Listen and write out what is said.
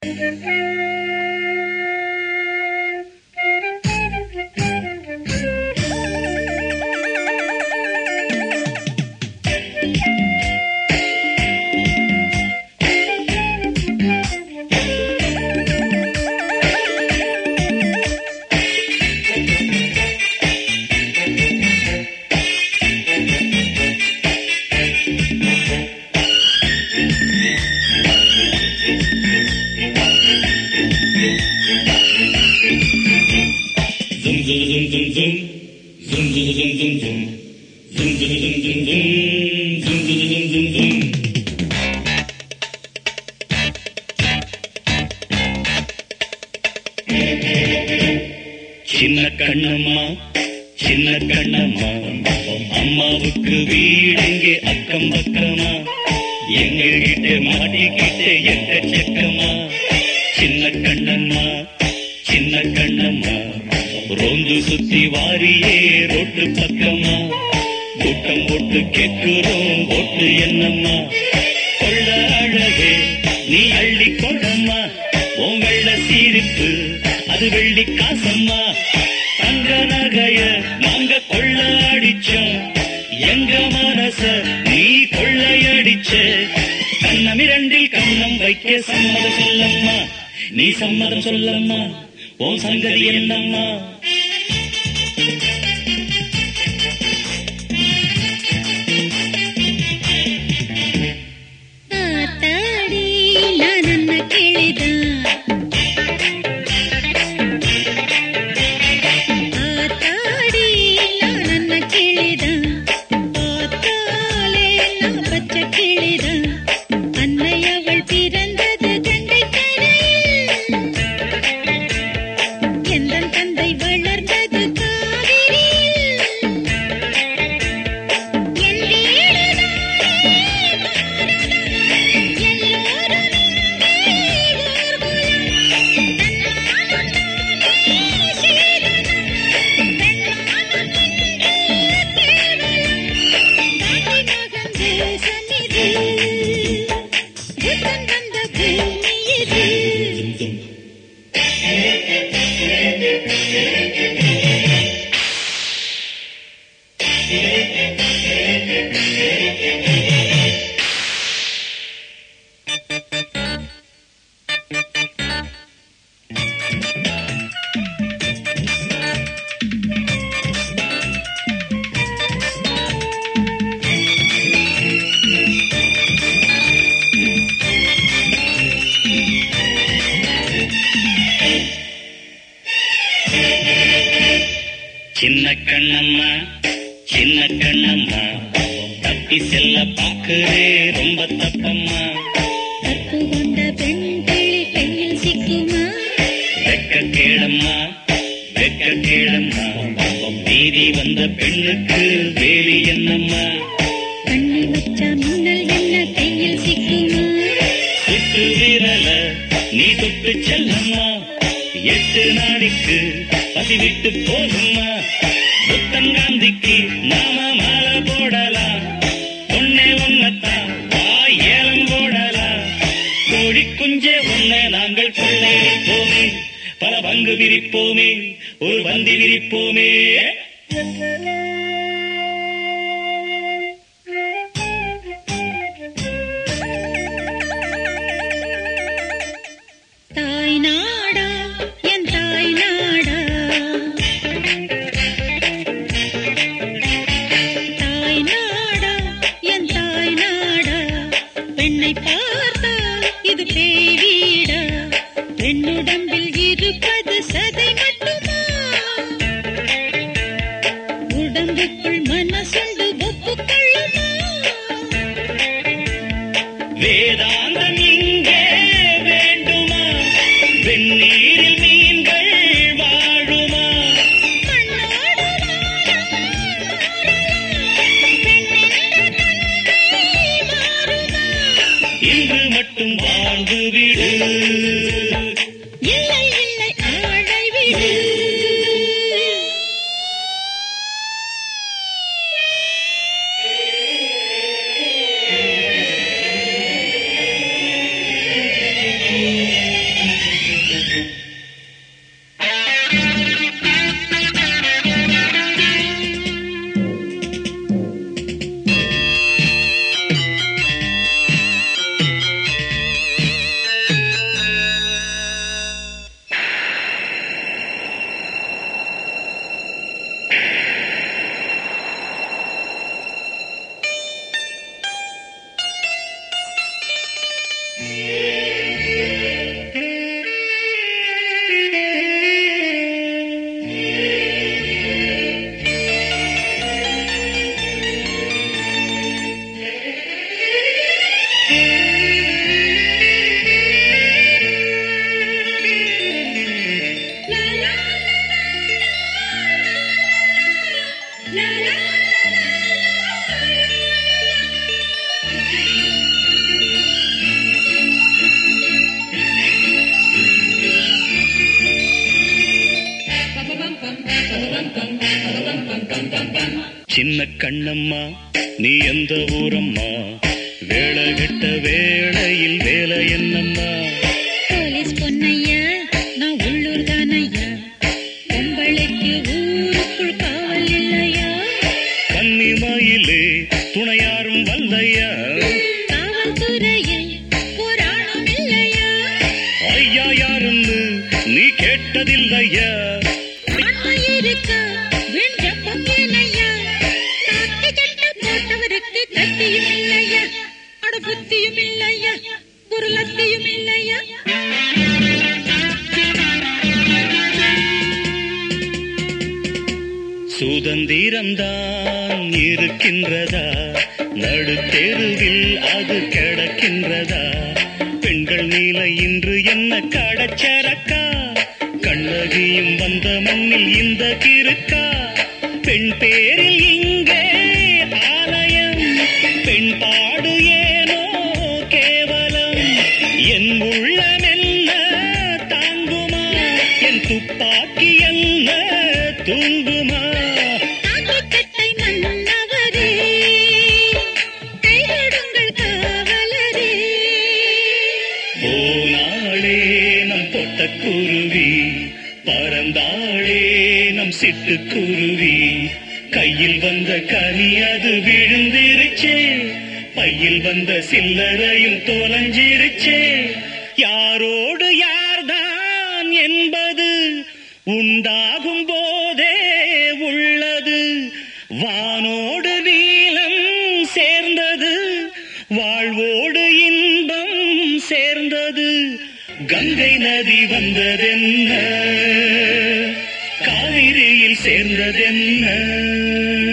Zum zum zum zum zum. Zum zum zum zum zum. Zum zum zum zum zum. Zum zum zum zum zum. சின்ன கண்ணம்மா சின்ன கண்ணம்மா அம்மாவுக்கு வீடெங்கே அக்கம் பக்கமா எங்ககிட்ட மாட்டிக்கிட்ட எக்கச்சக்கமா சின்ன கண்ணம்மா சின்ன கண்ணம்மா ரோந்து சுத்தி வாரியே ரோட்டு பக்கமா கூட்டம் போட்டு கேட்கிறோம் ஓட்டு என்னம்மா கொள்ள அழகே நீ அள்ளி கொள்ளம்மா உன் வெள்ள சீரிப்பு அது வெள்ளி காசம்மா தங்க நகைய நாங்க கொள்ள அடிச்சோம் எங்க மனச நீ கொள்ளையடிச்ச கண்ணமிரண்டில் கண்ணம் வைக்க சம்மதம் சொல்லம்மா நீ சம்மதம் சொல்லம்மா உன் சங்கதி என்னம்மா ಆತಾಡಿ ನಾನನ್ನ ಕೇಳಿದ ಆತಾಡಿ ನಾನನ್ನ ಕೇಳಿದ ஆத்தாலே நான் பச்ச கிளித அன்னை அவள் பிறந்தது கங்கை கரையில் எந்தன் தந்தை வளர்ந்தது காவிரியில் என் வீடுதானே பாரதம் எல்லோரும் இங்கே ஊர்வலம் தன்னாலும் தானே சீதனம் பெண்ணாலும் இங்கே கேவலம் தாய் மகன் தேசமிது புத்தன் வந்த பூமி இது சின்ன கண்ணம்மா சின்ன கண்ணம்மா தப்பி செல்ல பாக்குறே ரொம்ப தப்பம்மா கற்பு கொண்ட பெண் கிளி கையில் சிக்குமா வெக்க கேளம்மா வெக்க கேளம்மா மீறி வந்த பெண்ணுக்கு வேலி என்னம்மா கண்ணி வச்ச மின்னல் என்ன கையில் சிக்குமா சுட்டு விரல நீ தொட்டு செல்லம்மா எட்டு நாளைக்கு பசி விட்டு போகும்மா புத்தங்காந்திக்கு நாம மாலை போடலாம் ஒன்னே ஒன்னத்தான் வாய் ஏலம் போடலாம் கோழி குஞ்சே ஒன்ன நாங்கள் கொள்ளையடிப்போமே பல பங்கு விரிப்போமே ஒரு பந்தி விரிப்போமே தாய் நாடா என் தாய் நாடா தாய் நாடா என் தாய் நாடா பெண்ணை பார்த்தால் இது பேய் வீடா பெண்ணுடம்பில் இருப்பது சதை மட்டுமா உடம்புக்குள் மனசுண்டு ஒப்புக்கொள்ளுமா வேதாந்தம் இங்கே வேண்டுமா வெந்நீரில் மீன்கள் வாழுமா மண்ணோடு வானம் மாறலாம். பெண்ணென்ற தன்மை மாறுமா? இன்று மட்டும் வாழ்ந்து விடு இல்லை இல்லை ஆளை விடு சின்ன கண்ணம்மா நீ எந்த ஊரம்மா வேலை கெட்ட வேளையில் வேலை என்னம்மா போலீஸ் பொன்னையா நான் உள்ளூர் தானையா பொம்பளைக்கு ஊருக்குள் காவல் இல்லையா கன்னிமாயிலே துணையாரும் வல்லையா காவல்துறையில் புராணம் இல்லையா ஐயா யாருன்னு நீ கேட்டதில்லையா அம்மா இருக்கா வெண்ஜப்பம் ஏனையா காக்கி சட்டை போட்டவருக்கு கத்தியும் இல்லையா அட புத்தியும் இல்லையா ஒரு லத்தியும் இல்லையா சுதந்திரம்தான் இருக்கின்றதா நடுத்தெருவில் அது கிடக்கின்றதா பெண்கள் நீல இன்று என்ன கடச்சரக்கா கண்ணகியும் வந்த மண்ணில் இந்த கிருக்கா பெண் பேரில் இங்கே ஆலயம் பெண் பாடு ஏனோ கேவலம் என் உள்ளம் என்ன தாங்குமா என் துப்பாக்கி என்ன தூங்குமா காக்கிக்கட்டை மன்னவரே கைவிடுங்கள் காவலரே போனாளே நம் பொட்டக்குருவி பறந்தாளே நம் சிட்டுக்குருவி கையில் வந்த கனி அது விழுந்திருச்சே பையில் வந்த சில்லறையும் தொலைஞ்சிருச்சே யாரோடு யார்தான் என்பது உண்டாகும் போதே உள்ளது வானோடு நீளம் சேர்ந்தது வாழ்வோடு இன்பம் சேர்ந்தது கங்கை நதி வந்ததென்ன காவிரியில் சேர்ந்ததென்ன